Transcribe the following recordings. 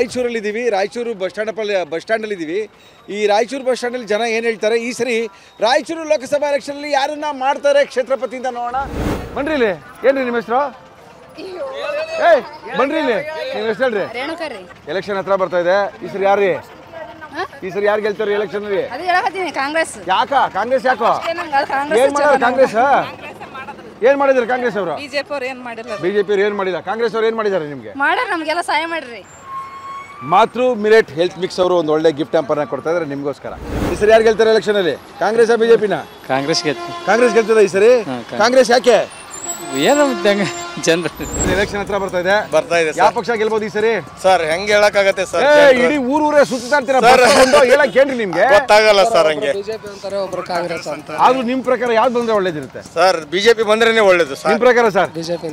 ರಾಯಚೂರಲ್ಲಿ ಇದ್ದೀವಿ ರಾಯಚೂರು ಬಸ್ ಸ್ಟ್ಯಾಂಡಪ್ಪಲ್ಲಿ ಬಸ್ ಸ್ಟ್ಯಾಂಡಲ್ಲಿ ಇದ್ದೀವಿ ಈ ರಾಯಚೂರು ಬಸ್ ಸ್ಟ್ಯಾಂಡಲ್ಲಿ ಜನ ಏನು ಹೇಳ್ತಾರೆ ಈ ಸರಿ ರಾಯಚೂರು ಲೋಕಸಭಾ ಎಲೆಕ್ಷನಲ್ಲಿ ಯಾರನ್ನ ಮಾಡ್ತಾರೆ ಕ್ಷೇತ್ರಪತಿ ಅಂತ ನೋಡೋಣ ಬನ್ರಿ ಇಲ್ಲಿ ಏನ್ರಿ ನಿಮ್ಮ ಹೆಸರು ಏಯ್ ಬನ್ರಿ ಇಲ್ಲಿ ನಿಮ್ಮ ಹೆಸರು ಹೇಳ್ರಿ ರೇಣುಕರ್ರಿ ಎಲೆಕ್ಷನ್ ಹತ್ರ ಬರ್ತಾ ಇದೆ ಈ ಸರಿ ಯಾರ್ರಿ ಈ ಸರಿ ಯಾರು ಗೆಲ್ತಾರೆ ಎಲೆಕ್ಷನ್ ರೀ ಅದು ಹೇಳಕತ್ತೀನಿ ಕಾಂಗ್ರೆಸ್ ಯಾಕ ಕಾಂಗ್ರೆಸ್ ಯಾಕೋ ನಂಗೆ ಅದು ಕಾಂಗ್ರೆಸ್ ಏನ್ ಮಾಡೋದು ಕಾಂಗ್ರೆಸ್ ಏನ್ ಮಾಡಿದ್ರು ಕಾಂಗ್ರೆಸ್ ಅವರು ಬಿಜೆಪಿ ಅವ್ರು ಏನ್ ಮಾಡಿಲ್ಲ ಬಿಜೆಪಿ ಅವ್ರು ಏನ್ ಮಾಡಿಲ್ಲ ಕಾಂಗ್ರೆಸ್ ಅವ್ರು ಏನ್ ಮಾಡಿದ್ದಾರೆ ನಿಮ್ಗೆ ಮಾಡ್ಯಾರ ನಮ್ಗೆಲ್ಲ ಸಹಾಯ ಮಾಡ್ರಿ ಮಾತೃ ಮಿಲೆಟ್ ಹೆಲ್ತ್ ಮಿಕ್ಸ್ ಅವರು ಒಂದು ಒಳ್ಳೆ ಗಿಫ್ಟ್ ಹ್ಯಾಂಪರ್ನ ಕೊಡ್ತಾ ಇದ್ದಾರೆ ನಿಮಗೋಸ್ಕರ ಈ ಸರಿ ಯಾರು ಗೆಲ್ತಾರೆ ಎಲೆಕ್ಷನ್ ಅಲ್ಲಿ ಕಾಂಗ್ರೆಸ್ ಬಿಜೆಪಿನ ಕಾಂಗ್ರೆಸ್ ಗೆದ್ದು ಕಾಂಗ್ರೆಸ್ ಗೆಲ್ತದ ಈ ಸರಿ ಕಾಂಗ್ರೆಸ್ ಯಾಕೆ ಏನೋ ಹಂಗೆ ಜನರು ಎಲೆಕ್ಷನ್ ಹತ್ರ ಬರ್ತಾ ಇದೆ ಬರ್ತಾ ಇದೆ ಯಾವ ಪಕ್ಷ ಗೆಲ್ಬೋದು ಈ ಸರಿ ಸರ್ ಹೆಂಗ್ ಹೇಳಕ್ಕಾಗತ್ತೆ ಸರ್ ಏ ಇಡೀ ಊರ್ ಊರೇ ಸುತ್ತಾ ಇರ್ತೀರಾ ಹೇಳಕ್ ಏನ್ರಿ ನಿಮ್ಗೆ ಗೊತ್ತಾಗಲ್ಲ ಸರ್ ಹಂಗೆ ಆದ್ರೂ ನಿಮ್ ಪ್ರಕಾರ ಯಾವ್ದು ಬಂದ್ರೆ ಒಳ್ಳೇದಿರುತ್ತೆ ಸರ್ ಬಿಜೆಪಿ ಬಂದ್ರೇನೆ ಒಳ್ಳೇದು ಸರ್ ನಿಮ್ ಪ್ರಕಾರ ಸರ್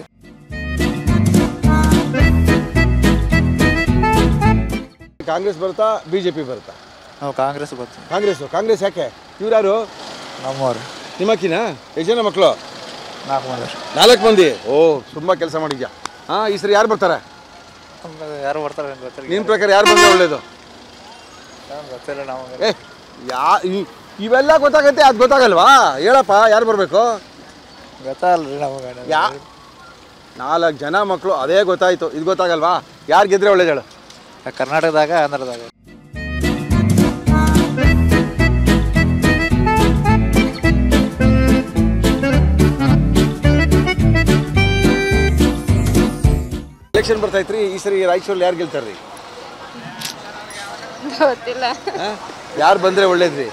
ಕಾಂಗ್ರೆಸ್ ಬರುತ್ತಾ ಬಿಜೆಪಿ ಬರುತ್ತಾ ನಾವು ಕಾಂಗ್ರೆಸ್ ಗೊತ್ತು ಕಾಂಗ್ರೆಸ್ ಕಾಂಗ್ರೆಸ್ ಯಾಕೆ ಇವ್ರು ಯಾರು ನಮ್ಮವ್ರು ನಿಮ್ಮಕ್ಕಿನ ಎಷ್ಟು ಜನ ಮಕ್ಕಳು ನಾಲ್ಕು ಮಂದಿ ನಾಲ್ಕು ಮಂದಿ ಓ ತುಂಬಾ ಕೆಲಸ ಮಾಡಿದ್ಯಾ ಹಾ ಈ ಸರಿ ಯಾರು ಬರ್ತಾರೆ ಯಾರು ಬರ್ತಾರೆ ಗೊತ್ತಿಲ್ಲ ನಿನ್ ಪ್ರಕಾರ ಯಾರು ಬಂದ್ರೆ ಒಳ್ಳೇದು ಗೊತ್ತಿಲ್ಲ ನಾವು ಏ ಯಾ ಇ- ಇವೆಲ್ಲ ಗೊತ್ತಾಗತ್ತೆ ಅದು ಗೊತ್ತಾಗಲ್ವಾ ಹೇಳಪ್ಪ ಯಾರು ಬರಬೇಕು ಗೊತ್ತಾಗಲ್ರಿ ನಮಗೆ ಯಾ ನಾಲ್ಕು ಜನ ಮಕ್ಕಳು ಅದೇ ಗೊತ್ತಾಯ್ತು ಇದು ಗೊತ್ತಾಗಲ್ವಾ ಯಾರು ಗೆದ್ರೆ ಒಳ್ಳೇದು ಹೇಳು ಕರ್ನಾಟಕದಾಗ ಆಂಧ್ರದಾಗ ಎಲೆಕ್ಷನ್ ಬರ್ತೈತ್ರಿ ಈ ಸರಿ ರಾಯಚೂರಲ್ಲಿ ಯಾರು ಗೆಲ್ತಾರ್ರಿ ಗೊತ್ತಿಲ್ಲ ಯಾರು ಬಂದ್ರೆ ಒಳ್ಳೇದ್ರಿ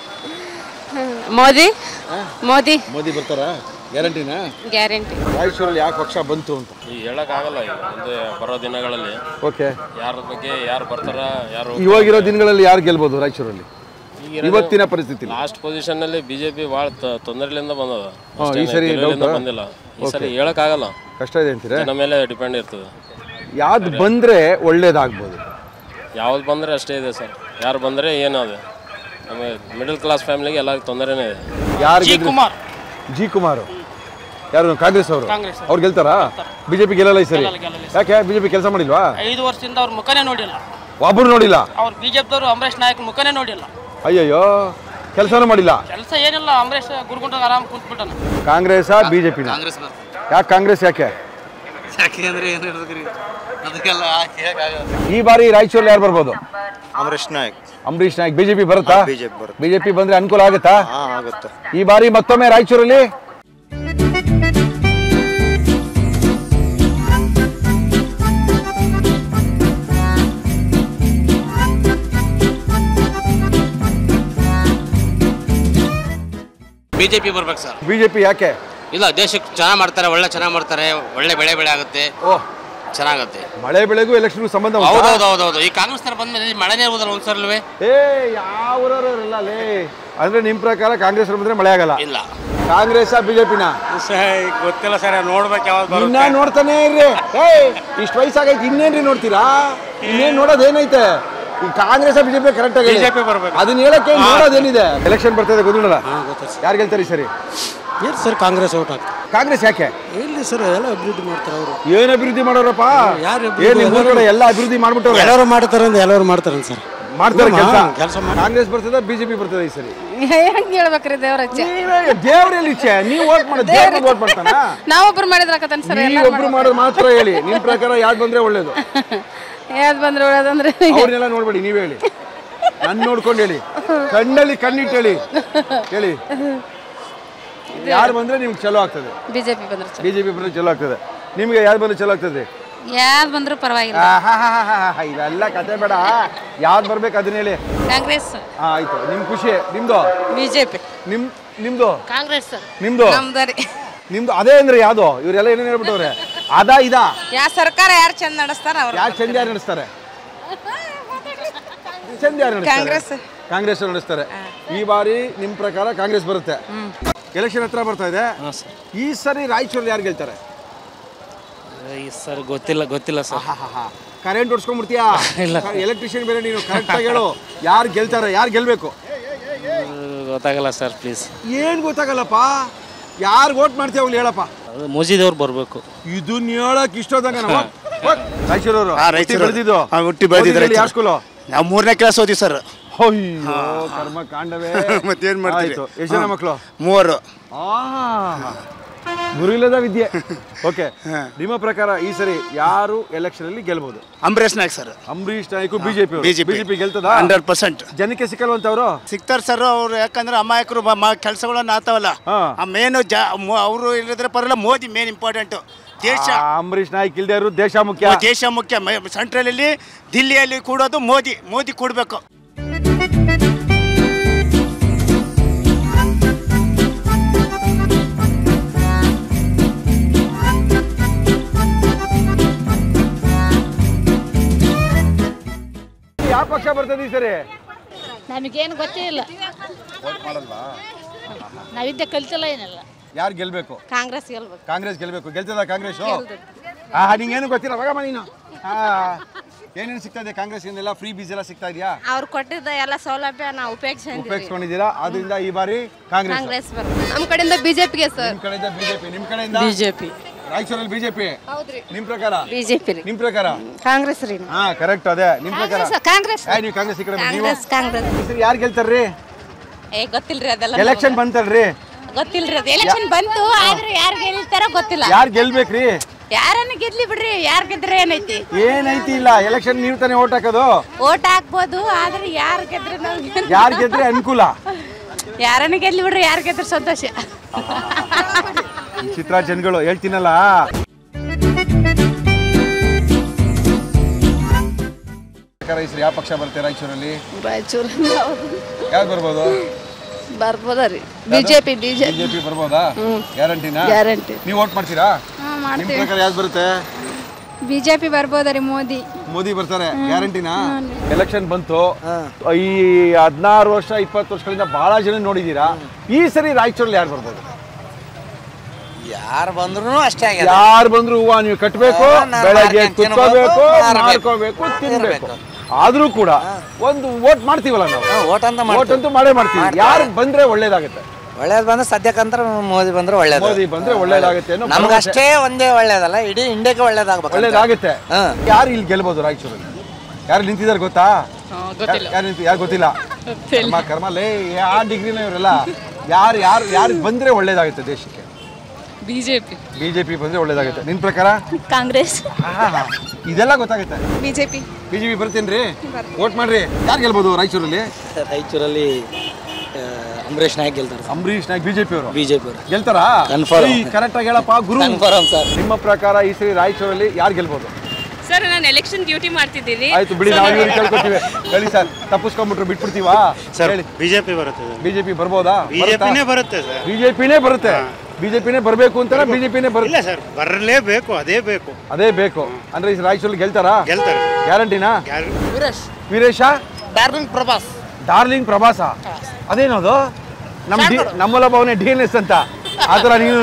ಮೋದಿ ಮೋದಿ ಮೋದಿ ಬರ್ತಾರಾ ಗ್ಯಾರಂಟಿನಾ ಗ್ಯಾರಂಟಿ ರಾಯಚೂರಲ್ಲಿ ಯಾಕೆ ಪಕ್ಷ ಬಂತು ಅಂತ ಈಗ ಹೇಳಕ್ಕಾಗಲ್ಲ ಈಗ ಮುಂದೆ ಬರೋ ದಿನಗಳಲ್ಲಿ ಓಕೆ ಯಾರ ಬಗ್ಗೆ ಯಾರು ಬರ್ತಾರ ಯಾರು ಇವಾಗಿರೋ ದಿನಗಳಲ್ಲಿ ಯಾರು ಗೆಲ್ಬೋದು ರಾಯಚೂರಲ್ಲಿ ಇವತ್ತಿನ ಪರಿಸ್ಥಿತಿ ಲಾಸ್ಟ್ ಪೊಸಿಷನ್ ಅಲ್ಲಿ ಬಿಜೆಪಿ ಭಾಳ ತೊಂದರೆಲಿಂದ ಬಂದದ ಹಾ, ಈ ಅಷ್ಟೇನೆ ಸರಿ ಗೆಲುವಿನಿಂದ doubt ಆ? ಬಂದಿಲ್ಲ ಈ ಸರಿ ಹೇಳಕ್ಕಾಗಲ್ಲ ಕಷ್ಟ ಇದೆ ಅಂತೀರಾ ಜನ ಮೇಲೆ ಡಿಪೆಂಡ್ ಇರ್ತದೆ ಯಾವ್ದು ಬಂದ್ರೆ ಒಳ್ಳೇದಾಗ್ಬೋದು ಯಾವ್ದು ಬಂದ್ರೆ ಅಷ್ಟೇ ಇದೆ ಸರ್ ಯಾರು ಬಂದ್ರೆ ಏನು ಅದು ನಮಗೆ ಮಿಡಲ್ ಕ್ಲಾಸ್ ಫ್ಯಾಮಿಲಿಗೆ ಎಲ್ಲ ತೊಂದರೆನೇ ಇದೆ ಯಾರು ಕುಮಾರ್ ಜಿ ಕುಮಾರ್ ಯಾರು ಕಾಂಗ್ರೆಸ್ ಅವರು ಅವ್ರು ಗೆಲ್ತಾರಾ ಬಿಜೆಪಿ ಗೆಲ್ಲಲ್ಲ ಈ ಸರಿ ಯಾಕೆ ಬಿಜೆಪಿ ಕೆಲಸ ಮಾಡಿಲ್ವಾ ಐದು ವರ್ಷದಿಂದ ಅವ್ರ ಮುಖನೇ ನೋಡಿಲ್ಲ ಒಬ್ಬರು ನೋಡಿಲ್ಲ ಅವ್ರು ಬಿಜೆಪಿದವರು ಅಂಬರೀಷ್ ನಾಯಕ್ ಮುಖನೇ ನೋಡಿಲ್ಲ ಅಯ್ಯಯ್ಯೋ ಕೆಲಸನೂ ಮಾಡಿಲ್ಲ ಕೆಲಸ ಏನಿಲ್ಲ ಅಂಬರೀಷ್ ಗುರುಗುಂಡ ಆರಾಮ್ ಕುಂತ್ಬಿಟ್ಟಾನ ಕಾಂಗ್ರೆಸ್ ಬಿಜೆಪಿನ ಕಾಂಗ್ರೆಸ್ ಯಾಕೆ ಕಾಂಗ್ರೆಸ್ ಯಾಕೆ ಯಾಕೆಂದ್ರೆ ಏನು ಹೇಳಿದ್ರಿ ಅದಕ್ಕೆಲ್ಲ ಈ ಬಾರಿ ರಾಯಚೂರಲ್ಲಿ ಯಾರು ಬರ್ಬೋದು ಅಮರೇಶ್ ನಾಯಕ್ ಅಂಬರೀಷ್ ನಾಯ್ಕ್ ಬಿಜೆಪಿ ಬರುತ್ತಾ ಬಿಜೆಪಿ ಬರುತ್ತೆ ಬಿಜೆಪಿ ಬಂದ್ರೆ ಅನುಕೂಲ ಆಗುತ್ತಾ ಹಾ ಆಗುತ್ತೆ ಈ ಬಾರಿ ಮತ್ತೊಮ್ಮೆ ರಾಯಚೂರಲ್ಲಿ ಬಿಜೆಪಿ ಬರ್ಬೇಕು ಸರ್ ಬಿಜೆಪಿ ಯಾಕೆ ಇಲ್ಲ ದೇಶಕ್ಕೆ ಚೆನ್ನಾಗಿ ಮಾಡ್ತಾರೆ ಒಳ್ಳೆ ಚೆನ್ನಾಗಿ ಮಾಡ್ತಾರೆ ಒಳ್ಳೆ ಬೆಳೆ ಬೆಳೆ ಆಗುತ್ತೆ ಓ ಚೆನ್ನಾಗುತ್ತೆ ಮಳೆ ಬೆಳೆಗೂ ಎಲೆಕ್ಷನ್ ಸಂಬಂಧ ಉಂಟಾ? ಹೌದೌದು ಹೌದೌದು ಈ ಕಾಂಗ್ರೆಸ್ ತರ ಬಂದ್ಮೇಲೆ ಇಲ್ಲಿ ಮಳೆನೇ ಇರುವುದಲ್ಲ ಒಂದ್ಸಲವೇ ಏ ಯಾವ ಊರವ್ರಲ್ಲ ಲೇ ಅಂದ್ರೆ ನಿಮ್ ಪ್ರಕಾರ ಕಾಂಗ್ರೆಸ್ ಬಂದ್ರೆ ಮಳೆ ಆಗಲ್ಲ ಇಲ್ಲ ಕಾಂಗ್ರೆಸ್ ಬಿಜೆಪಿನ ಗೊತ್ತಿಲ್ಲ ಸರ್ ನೋಡ್ಬೇಕು ಯಾವ್ದು ಇನ್ನ ನೋಡ್ತಾನೆ ಇರ್ರಿ ಏಯ್ ಇಷ್ಟು ವಯಸ್ಸಾಗೈತಿ ಇನ್ನೇನ್ರಿ ನೋಡ್ತೀರಾ ಇನ್ನೇನ್ ನೋಡೋದ್ ಏನೈತೆ ಈ ಕಾಂಗ್ರೆಸ್ ಬಿಜೆಪಿ ಕರೆಕ್ಟ್ ಆಗಿ BJP ಬರ್ಬೇಕು. ಅದನ್ನ ಹೇಳಕ್ಕೆ ನೋಡೋದೇನಿದೆ ಎಲೆಕ್ಷನ್ ಬರ್ತಾ ಗೊತ್ತಿಲ್ಲ ಯಾರು ಗೆಲ್ತಾರೆ ಈ ಸರಿ ಏನು ಸರ್ ಕಾಂಗ್ರೆಸ್ ಓಟ್ ಹಾಕ್ತಾರೆ ಕಾಂಗ್ರೆಸ್ ಯಾಕೆ ಎಲ್ಲಿ ಸರ್ ಎಲ್ಲ ಅಭಿವೃದ್ಧಿ ಮಾಡ್ತಾರೆ ಅವರು ಏನ್ ಅಭಿವೃದ್ಧಿ ಮಾಡೋರಪ್ಪ ಯಾರು ಅಭಿವೃದ್ಧಿ ಏನ್ ನಿಮ್ ಊರ್ ಕಡೆ ಎಲ್ಲ ಅಭಿವೃದ್ಧಿ ಮಾಡ್ಬಿಟ್ಟವ್ರೆ ಎಲ್ಲರೂ ಮಾಡ್ತಾರೆ ಅಂದ್ರೆ ಎಲ್ಲರೂ ಮಾಡ್ತಾರೆ ಸರ್ ಮಾಡ್ತಾರೆ ಕೆಲಸ ಕೆಲಸ ಮಾಡಿ ಕಾಂಗ್ರೆಸ್ ಬರ್ತದ ಬಿಜೆಪಿ ಬರ್ತದ ಈ ಸರಿ ಹೆಂಗ್ ಹೇಳ್ಬೇಕ್ರಿ ದೇವ್ರ ದೇವ್ರಲ್ಲಿ ಇಚ್ಛೆ ನೀವು ವೋಟ್ ಮಾಡೋದು ದೇವ್ರ ವೋಟ್ ಮಾಡ್ತಾನ ನಾವೊಬ್ರು ಮಾಡಿದ್ರಾಕತ್ತಾನ ಸರ್ ನೀವು ಒಬ್ರು ಮಾಡೋದು ಮಾತ್ರ ಹೇಳಿ ನಿಮ್ ಪ್ರಕಾರ ಯಾವ್ದು ಬಂದ್ರೆ ಒಳ್ಳೇದು ಯಾವ್ದು ಬಂದ್ರೆ ಒಳ್ಳೇದಂದ್ರೆ ಅವ್ರನ್ನೆಲ್ಲ ನೋಡ್ಬೇಡಿ ನೀವ್ ಹೇಳಿ ನನ್ ನೋಡ್ಕೊಂಡು ಹೇಳಿ ಕಣ್ಣಲ್ಲಿ ಕಣ್ಣಿಟ್ಟು ಹೇಳಿ ಹೇಳಿ ಯಾರು ಬಂದ್ರೆ ನಿಮ್ಗೆ ಚಲೋ ಆಗ್ತದೆ ಬಿಜೆಪಿ ಬಂದ್ರೆ ಚಲೋ. ಬಿಜೆಪಿ ಬಂದ್ರೆ ಚಲೋ ಆಗ್ತದೆ ನಿಮ್ಗೆ ಯಾರು ಬಂದ್ರೆ ಚಲೋ ಆಗ್ತದೆ ಯಾವ್ದು ಬಂದ್ರು ಪರವಾಗಿಲ್ಲ ಆಹಾಹಾಹಾಹಾ, ಇದೆಲ್ಲ ಕತೆ ಬೇಡ ಯಾವ್ದು ಬರ್ಬೇಕು ಅದನ್ನ ಹೇಳಿ ಕಾಂಗ್ರೆಸ್ ಹಾ ಆಯ್ತು ನಿಮ್ ಖುಷಿ ನಿಮ್ದು ಬಿಜೆಪಿ ನಿಮ್ ನಿಮ್ದು ಕಾಂಗ್ರೆಸ್ ನಿಮ್ದು ನಮ್ದರಿ ನಿಮ್ದು ಅದೇ ಅಂದ್ರೆ ಯಾವ್ದು ಇವರೆಲ್ಲ ಏನೇನು ಹೇಳ್ಬಿಟ್ಟವ್ರೆ ಅದಾ ಇದಾ ಯಾ ಸರ್ಕಾರ ಯಾರು ಚಂದ ನಡೆಸ್ತಾರ ಅವ್ರು ಯಾರು ಚಂದ ಯಾರು ನಡೆಸ್ತಾರೆ ಚಂದ ಯಾರು ನಡೆಸ್ತಾರೆ ಕಾಂಗ್ರೆಸ್. ಕಾಂಗ್ರೆಸ್ ಅವ್ರು ನಡೆಸ್ತಾರೆ ಈ ಬಾರಿ ನಿಮ್ ಪ್ರಕಾರ ಕಾಂಗ್ರೆಸ್ ಬರುತ್ತೆ ಎಲೆಕ್ಷನ್ ಹತ್ರ ಬರ್ತಾ ಇದೆ ಈ ಸರಿ ರಾಯಚೂರಲ್ಲಿ ಯಾರು ಗೆಲ್ತಾರೆ ಸರ್ ಗೊತ್ತಿಲ್ಲ ಗೊತ್ತಿಲ್ಲ ಸರ್ ಕರೆಂಟ್ ಹೊಡ್ಸ್ಕೊಂಡ್ಬಿಡ್ತೀಯಾ ಎಲೆಕ್ಟ್ರಿಷಿಯನ್ ಬೇರೆ ನೀನು ಕರೆಕ್ಟ್ ಆಗಿ ಹೇಳು ಯಾರು ಗೆಲ್ತಾರೆ ಯಾರು ಗೆಲ್ಬೇಕು ಗೊತ್ತಾಗಲ್ಲ ಸರ್ ಪ್ಲೀಸ್ ಏನ್ ಗೊತ್ತಾಗಲ್ಲಪ್ಪ ಯಾರು ವೋಟ್ ಮಾಡ್ತೀಯ ಅವ್ನು ಹೇಳಪ್ಪ ಅದು ಮೋದಿದವ್ರು ಬರಬೇಕು ಇದನ್ನ ಹೇಳಕ್ ಇಷ್ಟೋದಂಗ ನಮ್ಮ ರಾಯಚೂರವರು ಹಾ, ರಾಯಚೂರು. ಬೆಳೆದಿದ್ದು ಹಾ, ಹುಟ್ಟಿ ಬೆಳ್ದಿದ್ದು ಯಾವ ರಾಯಚೂರು. ಸ್ಕೂಲು ನಾವು ಮೂರನೇ ಕ್ಲಾಸ್ ಓದಿ ಸರ್ ಅಯ್ಯೋ ಕರ್ಮ ಕಾಂಡವೇ ಮತ್ತೇನ್ ಮಾಡ್ತೀರಿ? ಆಯ್ತು ಎಷ್ಟು ಜನ ಹಾ. ಮಕ್ಕಳು ಮೂವರು ಗುರು ಇಲ್ಲದ ವಿದ್ಯೆ ಓಕೆ ನಿಮ್ಮ ಪ್ರಕಾರ ಈ ಸರಿ ಯಾರು ಎಲೆಕ್ಷನ್ ಅಲ್ಲಿ ಗೆಲ್ಬಹುದು Ambareesh Naik sir Ambareesh Naik BJP BJP BJP ಗೆಲ್ತದ ಹಂಡ್ರೆಡ್ ಪರ್ಸೆಂಟ್ ಜನಕ್ಕೆ ಸಿಕ್ಕಲ್ವಂತವ್ರು ಸಿಗ್ತಾರೆ ಸರ್ ಅವ್ರು ಯಾಕಂದ್ರೆ ಅಮಾಯಕರು ಕೆಲಸಗಳನ್ನ ಆತವಲ್ಲ ಹಾ. ಆ ಮೇನು ಜಾ ಅವರು ಇಲ್ಲದ್ರೆ ಪರಲ್ಲ ಮೋದಿ ಮೇನ್ ಇಂಪಾರ್ಟೆಂಟ್ ದೇಶ ಆ, ಅಂಬರೀಶ್ ನಾಯ್ಕ್ ಇಲ್ದೇ ಇರೋ ದೇಶ ಮುಖ್ಯ ಓ, ದೇಶ ಮುಖ್ಯ ಸೆಂಟ್ರಲಲ್ಲಿ ದಿಲ್ಲಿಯಲ್ಲಿ ಕೂಡೋದು ಮೋದಿ ಮೋದಿ ಕೂಡಬೇಕು ಯಾವ ಪಕ್ಷ ಬರ್ತದೆ ಈ ಸರಿ ನಮಗೇನು ಗೊತ್ತೇ ಇಲ್ಲ ನಾವಿದ್ದೆ ಕಲ್ತಿಲ್ಲ ಏನಿಲ್ಲ ಯಾರು ಗೆಲ್ಬೇಕು ಕಾಂಗ್ರೆಸ್ ಗೆಲ್ಬೇಕು ಕಾಂಗ್ರೆಸ್ ಗೆಲ್ಬೇಕು ಗೆಲ್ತದ ಕಾಂಗ್ರೆಸ್ ಆ ನಿಂಗೇನು ಗೊತ್ತಿಲ್ಲ ಹೋಗಮ್ಮ ನೀನು ಹಾ ಏನೇನು ಸಿಗ್ತಾ ಇದೆ ಕಾಂಗ್ರೆಸ್ ಎಲ್ಲ ಫ್ರೀ ಬೀಸ್ ಎಲ್ಲ ಸಿಗ್ತಾ ಇದೆಯಾ ಅವ್ರು ಕೊಟ್ಟಿದ್ದ ಎಲ್ಲ ಸೌಲಭ್ಯ ನಾವು ಉಪಯೋಗಿಸಿದ್ವಿ ಉಪಯೋಗಿಸ್ಕೊಂಡಿದ್ದೀರಾ ಅದರಿಂದ ಈ ಬಾರಿ ಕಾಂಗ್ರೆಸ್ ಕಾಂಗ್ರೆಸ್ ಬರ್ತದೆ ನಮ್ಮ ಕಡೆಯಿಂದ ಬಿಜೆಪಿಗೆ ಸರ್ ನಿಮ್ ಕಡೆಯಿಂದ ಬಿಜೆಪಿ ನಿಮ್ ಕಡೆಯಿಂದ ಬಿಜೆಪಿ ರಾಯಚೂರಲ್ಲಿ ಬಿಜೆಪಿ ಹೌದ್ರಿ ನಿಮ್ ಪ್ರಕಾರ ಬಿಜೆಪಿ ರೀ ನಿಮ್ ಪ್ರಕಾರ ಕಾಂಗ್ರೆಸ್ ರೀ ಹಾ ಕರೆಕ್ಟ್ ಅದೇ ನಿಮ್ ಪ್ರಕಾರ ಕಾಂಗ್ರೆಸ್ ಏ, ನೀವು ಕಾಂಗ್ರೆಸ್ ಈ ಕಡೆ ಬನ್ನಿ. ನೀವು ಕಾಂಗ್ರೆಸ್ ಕಾಂಗ್ರೆಸ್ ಈ ಸರಿ ಯಾರು ಗೆಲ್ತಾರ್ರಿ ಏ ಗೊತ್ತಿಲ್ರಿ ಅದೆಲ್ಲ ಎಲೆಕ್ಷನ್ ಬಂತಲ್ರಿ ಗೊತ್ತಿಲ್ರಿ ಅದು ಎಲೆಕ್ಷನ್ ಬಂತು ಆದ್ರೆ ಯಾರು ಗೆಲ್ತಾರೋ ಗೊತ್ತಿಲ್ಲ ಯಾರು ಗೆಲ್ಬೇಕ್ರಿ ಯಾರನ್ನ ಗೆದ್ಲಿ ಬಿಡ್ರಿ ಯಾರು ಗೆದ್ರೆ ಏನೈತಿ ಏನೈತಿ ಇಲ್ಲ ಎಲೆಕ್ಷನ್ ನೀವು ತಾನೇ ಓಟ್ ಹಾಕೋದು ಓಟ್ ಹಾಕ್ಬೋದು ಆದ್ರೆ ಯಾರು ಗೆದ್ರೆ ನಾವು ಯಾರು ಗೆದ್ರೆ ಅನುಕೂಲ ಯಾರನ್ನ ಗೆದ್ಲಿ ಬಿಡ್ರಿ ಯಾರು ಗೆದ್ರೆ ಸಂತೋಷ ಈ ಚಿತ್ರ ಜನಗಳು ಹೇಳ್ತೀನಲ್ಲ ಪ್ರಕಾರ ಈ ಸರಿ ಯಾವ ಪಕ್ಷ ಬರುತ್ತೆ ರಾಯಚೂರಲ್ಲಿ ರಾಯಚೂರು ಯಾವ್ದು ಬರ್ಬೋದು ಬರ್ಬೋದ ರೀ ಬಿಜೆಪಿ ಬಿಜೆಪಿ ಬಿಜೆಪಿ ಬರ್ಬೋದಾ ಗ್ಯಾರಂಟಿನಾ ಗ್ಯಾರಂಟಿ ನೀವು ಓಟ್ ಮಾಡ್ತೀರಾ ನಿಮ್ ಪ್ರಕಾರ ಯಾವ್ದು ಬರುತ್ತೆ ಬಿಜೆಪಿ ಬರ್ಬೋದ ರೀ ಮೋದಿ ಮೋದಿ ಬರ್ತಾರೆ ಗ್ಯಾರಂಟಿನಾ ಎಲೆಕ್ಷನ್ ಬಂತು ಈ ಹದಿನಾರು ವರ್ಷ ಇಪ್ಪತ್ತು ವರ್ಷಗಳಿಂದ ಬಹಳ ಜನ ನೋಡಿದೀರಾ ಈ ಸರಿ ರಾಯಚೂರಲ್ಲಿ ಯಾರು ಬರ್ಬೋದು ಯಾರು ಬಂದ್ರು ಅಷ್ಟೇ ಆಗ್ಯದ ಯಾರು ಬಂದ್ರು ಹೂವ ನೀವು ಕಟ್ಟಬೇಕು ನಾವು ಬೆಳಗ್ಗೆ ಮಾರ್ಕೊಂಡ್ ಕುತ್ಕೋಬೇಕು ತಿನ್ಬೇಕು, ಮಾರ್ಕೋಬೇಕು ತಿನ್ಬೇಕು ಆದ್ರೂ ಕೂಡ ಒಂದು ವೋಟ್ ಮಾಡ್ತೀವಲ್ಲ ನಾವು ಓಟ್ ಅಂತ ವೋಟ್ ಅಂತೂ ಮಾಡೇ ಮಾಡ್ತೀವಿ ಯಾರು ಬಂದ್ರೆ ಒಳ್ಳೇದಾಗುತ್ತೆ ಒಳ್ಳೇದ್ ಬಂದ್ರೆ ಸದ್ಯಕ್ಕಂತ್ರ ಮೋದಿ ಬಂದ್ರೆ ಒಳ್ಳೇದು ಮೋದಿ ಬಂದ್ರೆ ಒಳ್ಳೇದಾಗುತ್ತೆ ಅನ್ನೋ ನಮ್ಗೆ ಭರವಸೆ. ಅಷ್ಟೇ ಒಂದೇ ಒಳ್ಳೇದಲ್ಲ ಇಡೀ ಇಂಡಿಯಾಕ್ಕೆ ಒಳ್ಳೇದಾಗ್ಬೇಕು ಒಳ್ಳೇದಾಗುತ್ತೆ ಹಾ. ಯಾರು ಇಲ್ಲಿ ಗೆಲ್ಬೋದು ರಾಯಚೂರಲ್ಲಿ ಯಾರು ನಿಂತಿದ್ದಾರೆ ಗೊತ್ತಾ ಯಾರು ನಿಂತು ಯಾರು ಗೊತ್ತಿಲ್ಲ ಕರ್ಮ ಕರ್ಮ ಲೇ ಆ ಡಿಗ್ರಿನ ಇವರೆಲ್ಲ ಯಾರು ಯಾರು ಯಾರು ಬಂದ್ರೆ ಒಳ್ಳೇದಾಗುತ್ತೆ ದೇಶಕ್ಕೆ ಬಿಜೆಪಿ ಬಿಜೆಪಿ ಬಂದ್ರೆ ಒಳ್ಳೇದಾಗುತ್ತೆ ನಿನ್ ಪ್ರಕಾರ ಕಾಂಗ್ರೆಸ್ ಆಹಾ, ಇದೆಲ್ಲ ಗೊತ್ತಾಗುತ್ತೆ ಬಿಜೆಪಿ ಬಿಜೆಪಿ ಬರ್ತೇನ್ರಿ ವೋಟ್ ಮಾಡ್ರಿ ಯಾರು ಗೆಲ್ಬೋದು ರಾಯಚೂರಲ್ಲಿ ರಾಯಚೂರಲ್ಲಿ ಅಂಬರೀಶ್ ನಾಯಕ್ ಗೆಲ್ತಾರೆ ಅಂಬರೀಶ್ ನಾಯ್ಕ್ ಬಿಜೆಪಿ ಅವರು ಬಿಜೆಪಿ ಅವರು ಗೆಲ್ತಾರಾ Confirm. ಕರೆಕ್ಟ್ ಆಗಿ ಹೇಳಪ್ಪ ಗುರು ಕನ್ಫರ್ಮ್ ಸರ್ ನಿಮ್ಮ ಪ್ರಕಾರ ಈ ಸರಿ ರಾಯಚೂರಲ್ಲಿ ಯಾರು ಗೆಲ್ಬೋದು ಸರ್ ನಾನು ಎಲೆಕ್ಷನ್ ಡ್ಯೂಟಿ ಮಾಡ್ತಿದ್ದೀನಿ ಆಯ್ತು ಬಿಡಿ ನಾವು ಇವ್ರಿಗೆ ಕೇಳ್ಕೊತೀವಿ ಹೇಳಿ ಸರ್ ತಪ್ಪಿಸ್ಕೊಂಡ್ಬಿಟ್ರು ಬಿಟ್ಬಿಡ್ತೀವಾ ಹೇಳಿ ಬಿಜೆಪಿ ಬರುತ್ತೆ ಬಿಜೆಪಿ ಬರ್ಬೋದಾ ಬಿಜೆಪಿನೇ ಬರುತ್ತೆ ಸರ್ ಬಿಜೆಪಿನೇ ಬರುತ್ತೆ ಬಿಜೆಪಿನೇ ಬರಬೇಕು ಅಂತಾರ ಬಿಜೆಪಿನೇ ಇಲ್ಲ ಬರುತ್ತೆ ಸರ್ ಬರಲೇಬೇಕು ಅದೇ ಬೇಕು ಅದೇ ಬೇಕು ಅಂದ್ರೆ ಈ ರಾಯಚೂರಲ್ಲಿ ಗೆಲ್ತಾರಾ ಗೆಲ್ತಾರೆ ಗ್ಯಾರಂಟಿನಾ ವೀರೇಶ್ ವೀರೇಶ ಡಾರ್ಲಿಂಗ್ ಪ್ರಭಾಸ್ ಡಾರ್ಲಿಂಗ್ ಪ್ರಭಾಸ ಅದೇನದು ನಮ್ಮ ಡಿ ನಮ್ಮಲ್ಲೊಬ್ಬ ಅವನೇ ಡಿ ಎನ್ ಎಸ್ ಅಂತ ಆ ಥರ ನೀನು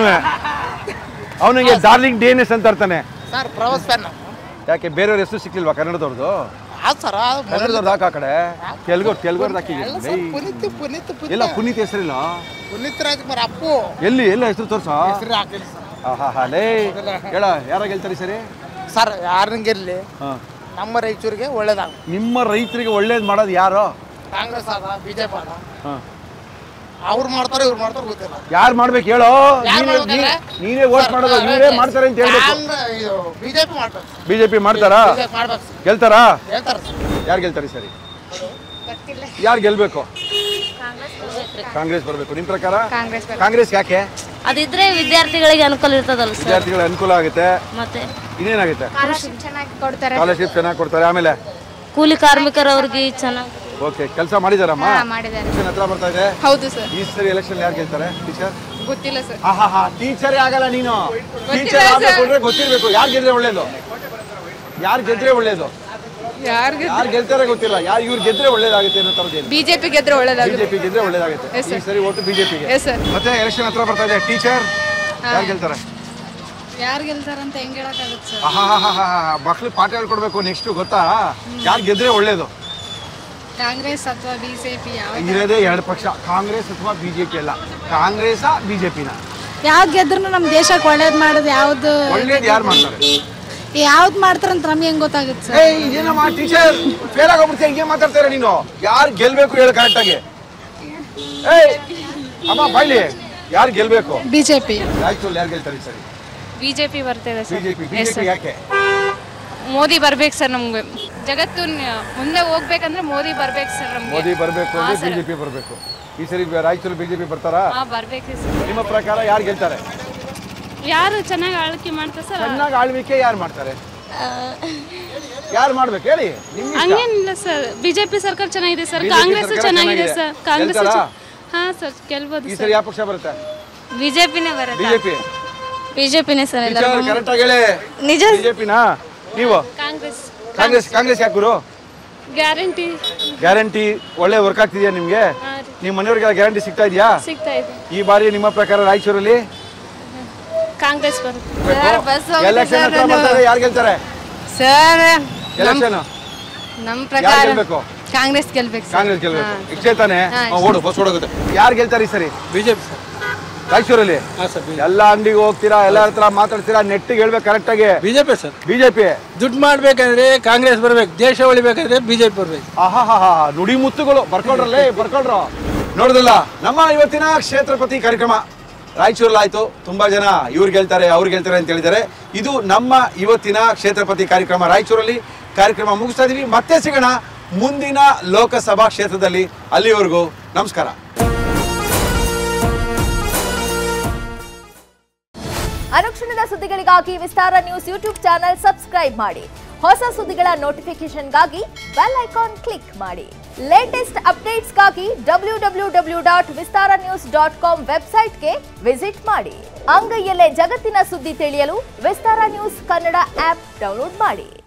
ಅವನಿಗೆ ಡಾರ್ಲಿಂಗ್ ಡಿ ಎನ್ ಎಸ್ ಅಂತ ಇರ್ತಾನೆ ಸರ್ ಪ್ರಭಾಸ್ ಫ್ಯಾನ್ ಯಾಕೆ ಬೇರೆಯವ್ರ ಹೆಸರು ಸಿಕ್ಲಿಲ್ವಾ ಕನ್ನಡದವ್ರದ್ದು ಹೌದು ಸರ್ ಕನ್ನಡದವ್ರದ್ದು ಹಾಕ ಆ ಕಡೆ ತೆಲುಗು ತೆಲುಗು ಹಾಕಿದ್ದೀನಿ ಪುನೀತ್ ಪುನೀತ್ ಇಲ್ಲ ಪುನೀತ್ ಹೆಸರಿಲ್ಲ ಪುನೀತ್ ರಾಜ್ಕುಮಾರ್ ಅಪ್ಪು ಎಲ್ಲಿ ಎಲ್ಲ ಹೆಸರು ತೋರ್ಸ ಹೆಸರು ಹಾಕಿಲ್ಲ ಸರ್ ಹಾ ಲೇ ಹೇಳ ಯಾರ ಗೆಲ್ತಾರೆ ಈ ಸರಿ ಸರ್ ಯಾರನ್ನ ಹಾ ನಮ್ಮ ರಾಯಚೂರಿಗೆ ಒಳ್ಳೇದಾಗ ನಿಮ್ಮ ರೈತರಿಗೆ ಒಳ್ಳೇದು ಮಾಡೋದು ಯಾರು ಕಾಂಗ್ರೆಸ್ ಅದ ಬಿಜೆಪಿ ಅದ ಹಾ ಅವ್ರು ಮಾಡ್ತಾರೆ ಇವ್ರು ಮಾಡ್ತಾರೆ ಗೊತ್ತಿಲ್ಲ ಯಾರು ಮಾಡ್ಬೇಕು ಹೇಳೋ ಯಾರ್ ನೀನೇ ಮಾಡ್ಬೇಕಂದ್ರೆ? ನೀ- ನೀನೇ ವೋಟ್ ಮಾಡೋದು ಇವರೇ ಮಾಡ್ತಾರೆ ಅಂತ ಹೇಳ್ಬೇಕು ಬಿಜೆಪಿ ಮಾಡ್ಬೇಕು ಬಿಜೆಪಿ ಮಾಡ್ತಾರಾ ಬಿಜೆಪಿ ಮಾಡ್ಬೇಕು ಸರ್ ಗೆಲ್ತಾರಾ ಹೇಳ್ತಾರೆ ಸರ್ ಯಾರು ಗೆಲ್ತಾರೆ ಈ ಸರಿ ಯಾರು ಗೆಲ್ಬೇಕು ಕಾಂಗ್ರೆಸ್ ಬರಬೇಕು ನಿಮ್ ಪ್ರಕಾರ ಕಾಂಗ್ರೆಸ್ ಕಾಂಗ್ರೆಸ್ ಯಾಕೆ ಅದಿದ್ರೆ ವಿದ್ಯಾರ್ಥಿಗಳಿಗೆ ಅನುಕೂಲ ಇರ್ತದಲ್ಲ ಸರ್ ವಿದ್ಯಾರ್ಥಿಗಳ ಅನುಕೂಲ ಆಗುತ್ತೆ ಮತ್ತೆ ಇನ್ನೇನಾಗುತ್ತೆ ಚೆನ್ನಾಗಿ ಕೊಡ್ತಾರೆ ಸ್ಕಾಲರ್ಶಿಪ್ ಚೆನ್ನಾಗಿ ಕೊಡ್ತಾರೆ ಆಮೇಲೆ ಕೂಲಿ ಕಾರ್ಮಿಕರವ್ರಿಗೆ ಚೆನ್ನಾಗಿ ಓಕೆ ಕೆಲಸ ಮಾಡಿದಾರಮ್ಮ ಮಾಡಿದ್ದಾರೆ ಎಲೆಕ್ಷನ್ ಹತ್ರ ಬರ್ತಾ ಇದೆ ಹೌದು ಸರ್ ಈ ಸರಿ ಎಲೆಕ್ಷನ್ ಯಾರು ಗೆಲ್ತಾರೆ ಟೀಚರ್ ಗೊತ್ತಿಲ್ಲ ಸರ್ ಆಹಾ ಟೀಚರೇ ಆಗಲ್ಲ ನೀನು ಟೀಚರ್ ಆಗ್ಬೇಕು ಅಂದ್ರೆ ಗೊತ್ತಿರ್ಬೇಕು ಯಾರು ಗೆದ್ರೆ ಒಳ್ಳೇದು ಯಾರು ಗೆದ್ರೆ ಒಳ್ಳೇದು ಯಾರಿಗೆ ಯಾರು ಗೆಲ್ತಾರೆ ಗೊತ್ತಿಲ್ಲ ಯಾರು ಇವ್ರು ಗೆದ್ರೆ ಒಳ್ಳೇದಾಗುತ್ತೆ ಅನ್ನೋ ಥರದ್ದು ಏನು ಬಿಜೆಪಿ ಗೆದ್ರೆ ಒಳ್ಳೇದಾಗುತ್ತೆ ಬಿಜೆಪಿ ಗೆದ್ರೆ ಒಳ್ಳೇದಾಗುತ್ತೆ Yes, sir. ಈ ಸರಿ ಒಟ್ಟು ಬಿಜೆಪಿಗೆ ಎಸ್ ಸರ್ ಮತ್ತೆ ಎಲೆಕ್ಷನ್ ಹತ್ರ ಬರ್ತಾ ಇದೆ ಟೀಚರ್ ಯಾರು ಗೆಲ್ತಾರೆ ಯಾರು ಗೆಲ್ತಾರಂತ ಹೆಂಗ್ ಹೇಳಕ್ಕಾಗುತ್ತೆ ಸರ್ ಆಹಾ ಮಕ್ಳು ಪಾಠ ಹೇಳ್ಕೊಡ್ಬೇಕು ನೆಕ್ಸ್ಟ್ ಗೊತ್ತಾ ಯಾರು ಗೆದ್ರೆ ಒಳ್ಳೇದು ಕಾಂಗ್ರೆಸ್ ಅಥವಾ ಬಿಜೆಪಿ ಯಾವ ಇರೋದೇ ಎರಡು ಪಕ್ಷ ಕಾಂಗ್ರೆಸ್ ಅಥವಾ ಬಿಜೆಪಿ ಅಲ್ಲ ಕಾಂಗ್ರೆಸ್ ಬಿಜೆಪಿನ ಯಾವ್ದು ಗೆದ್ರು ನಮ್ಮ ದೇಶಕ್ಕೆ ಒಳ್ಳೇದು ಮಾಡೋದು ಯಾವ್ದು ಒಳ್ಳೇದು ಯಾರು ಮಾಡ್ತಾರೆ ಯಾವ್ದು ಮಾಡ್ತಾರಂತ ನಮ್ಗೆ ಹೆಂಗ್ ಗೊತ್ತಾಗುತ್ತೆ ಸರ್ ಏಯ್ ಏನಮ್ಮ ಟೀಚರ್ ಫೇಲ್ ಆಗೋಗ್ಬಿಡ್ತೀಯ ಹಿಂಗೆ ಮಾತಾಡ್ತಾರೆ ನೀನು ಯಾರು ಗೆಲ್ಬೇಕು ಹೇಳು ಕರೆಕ್ಟ್ ಆಗಿ ಏಯ್ ಅಮ್ಮ ಬಾಯ್ಲಿ ಯಾರು ಗೆಲ್ಬೇಕು ಬಿಜೆಪಿ ರಾಯಚೂರಲ್ಲಿ ಯಾರು ಗೆಲ್ತಾರೆ ಈ ಸರಿ ಬಿಜೆಪಿ ಬರ್ತಿದೆ ಸರ್ ಬಿಜೆಪಿ ಬಿಜೆಪಿ ಯಾಕೆ ಮೋದಿ ಬರ್ಬೇಕು ಸರ್ ನಮ್ಗೆ ಜಗತ್ತು ಮುಂದೆ ಹೋಗ್ಬೇಕಂದ್ರೆ ಮೋದಿ ಬರ್ಬೇಕು ಸರ್ ನಮ್ಗೆ ಮೋದಿ ಬರಬೇಕು ಹಾ, ಅಂದ್ರೆ ಸರ್. ಬಿಜೆಪಿ ಬರಬೇಕು ಈ ಸರಿ ರಾಯಚೂರು ಬಿಜೆಪಿ ಬರ್ತಾರಾ ಹಾ ಬರ್ಬೇಕು ಸರ್ ನಿಮ್ಮ ಪ್ರಕಾರ ಯಾರು ಗೆಲ್ತಾರೆ ಯಾರು ಚೆನ್ನಾಗಿ ಆಳ್ಕೆ ಮಾಡ್ತಾರೆ ಸರ್ ಚೆನ್ನಾಗಿ ಆಳ್ವಿಕೆ ಯಾರು ಮಾಡ್ತಾರೆ ಯಾರು ಮಾಡ್ಬೇಕು ಹೇಳಿ ನಿಮ್ಗೆ ಇಷ್ಟ. ಹಂಗೇನಿಲ್ಲ ಸರ್ ಬಿಜೆಪಿ ಸರ್ಕಾರ ಚೆನ್ನಾಗಿದೆ ಸರ್ BJP ಕಾಂಗ್ರೆಸ್ ಸರ್ಕಾರ ಚೆನ್ನಾಗಿದೆ ಚೆನ್ನಾಗಿದೆ. ಸರ್ ಕಾಂಗ್ರೆಸ್ ಗೆಲ್ತಾರಾ? ಹಾ ಸರ್ ಗೆಲ್ಬೋದು ಈ ಸರ್ ಸರಿ ಯಾವ ಪಕ್ಷ ಬರುತ್ತೆ ಬಿಜೆಪಿನೇ ಬರುತ್ತೆ ಬಿಜೆಪಿ ಬಿಜೆಪಿನೇ ಸರ್ ಕರೆಕ್ಟ್ ಆಗಿ ಹೇಳಿ ನಿಜ ಬಿಜೆಪಿನಾ ನೀವು ಕಾಂಗ್ರೆಸ್ ಕಾಂಗ್ರೆಸ್ ಕಾಂಗ್ರೆಸ್ ಯಾಕೆ ಗುರು ಗ್ಯಾರಂಟಿ ಗ್ಯಾರಂಟಿ ಒಳ್ಳೆ ವರ್ಕ್ ಆಗ್ತಿದ್ಯಾ ನಿಮ್ಗೆ ಹಾ ರೀ ನಿಮ್ಮ ಮನೆಯವ್ರಿಗೆ ಗ್ಯಾರಂಟಿ ಸಿಗ್ತಾ ಇದೆಯಾ ಸಿಗ್ತಾ ಇದೆ ಈ ಬಾರಿ ನಿಮ್ಮ ಪ್ರಕಾರ ರಾಯಚೂರಲ್ಲಿ ಕಾಂಗ್ರೆಸ್ ಬರುತ್ತೆ ಎಲೆಕ್ಷನ್ ಹತ್ರ ಬರ್ತಾರೆ ಯಾರು ಗೆಲ್ತಾರೆ ಸರ್ ಎಲೆಕ್ಷನ್ ನಮ್ಮ ಯಾರು ಗೆಲ್ಬೇಕು ಕಾಂಗ್ರೆಸ್ ಗೆಲ್ಬೇಕು ಕಾಂಗ್ರೆಸ್ ಗೆಲ್ಬೇಕು ಇಷ್ಟೇ ತಾನೆ ಹಾ, ಹಾ, ಓಡು ಬಸ್ ಓಡೋಗುತ್ತೆ ಯಾರು ಗೆಲ್ತಾರೆ ಈ ಸರಿ ಬಿಜೆಪಿ ಸರ್ ರಾಯಚೂರಲ್ಲಿ ಹಾಂ ಸರ್ ಎಲ್ಲ ಅಂಗಡಿಗೆ ಹೋಗ್ತೀರಾ ಎಲ್ಲ ಹತ್ರ ಮಾತಾಡ್ತೀರಾ ನೆಟ್ಟಿಗೆ ಹೇಳ್ಬೇಕು ಕರೆಕ್ಟ್ ಆಗಿ ಬಿಜೆಪಿ ಸರ್ ಬಿಜೆಪಿ ದುಡ್ಡು ಮಾಡ್ಬೇಕಂದ್ರೆ ಕಾಂಗ್ರೆಸ್ ಬರ್ಬೇಕು ದೇಶ ಉಳಿಬೇಕಂದ್ರೆ ಬಿಜೆಪಿ ಬರ್ಬೇಕು ಆಹಾಹಾ ನುಡಿ ಮುತ್ತುಗಳು ಬರ್ಕೊಳ್ರಲ್ಲೇ ಬರ್ಕೊಳ್ರು ನೋಡಿದಲ್ಲ ನಮ್ಮ ಇವತ್ತಿನ ಕ್ಷೇತ್ರಪತಿ ಕಾರ್ಯಕ್ರಮ ರಾಯಚೂರಲ್ಲಾಯ್ತು ತುಂಬಾ ಜನ ಇವ್ರು ಗೆಲ್ತಾರೆ ಅವ್ರು ಗೆಲ್ತಾರೆ ಅಂತ ಹೇಳಿದ್ದಾರೆ ಇದು ನಮ್ಮ ಇವತ್ತಿನ ಕ್ಷೇತ್ರಪತಿ ಕಾರ್ಯಕ್ರಮ ರಾಯಚೂರಲ್ಲಿ ಕಾರ್ಯಕ್ರಮ ಮುಗಿಸ್ತಾ ಇದೀವಿ ಮತ್ತೆ ಸಿಗೋಣ ಮುಂದಿನ ಲೋಕಸಭಾ ಕ್ಷೇತ್ರದಲ್ಲಿ ಅಲ್ಲಿವರೆಗೂ ನಮಸ್ಕಾರ ಅನುಕ್ಷಣದ ಸುದ್ದಿಗಳಿಗಾಗಿ Vistara news YouTube channel subscribe ಮಾಡಿ ಹೊಸ ಸುದ್ದಿಗಳ ನೋಟಿಫಿಕೇಶನ್ಗಾಗಿ ಬೆಲ್ ಐಕಾನ್ ಕ್ಲಿಕ್ ಮಾಡಿ ಲೇಟೆಸ್ಟ್ ಅಪ್ಡೇಟ್ಸ್ಗಾಗಿ W W W dot Vistara news dot com ವೆಬ್ಸೈಟ್ಗೆ ವಿಸಿಟ್ ಮಾಡಿ ಅಂಗೈಯಲ್ಲೇ ಜಗತ್ತಿನ ಸುದ್ದಿ ತಿಳಿಯಲು Vistara news Kannada app download ಮಾಡಿ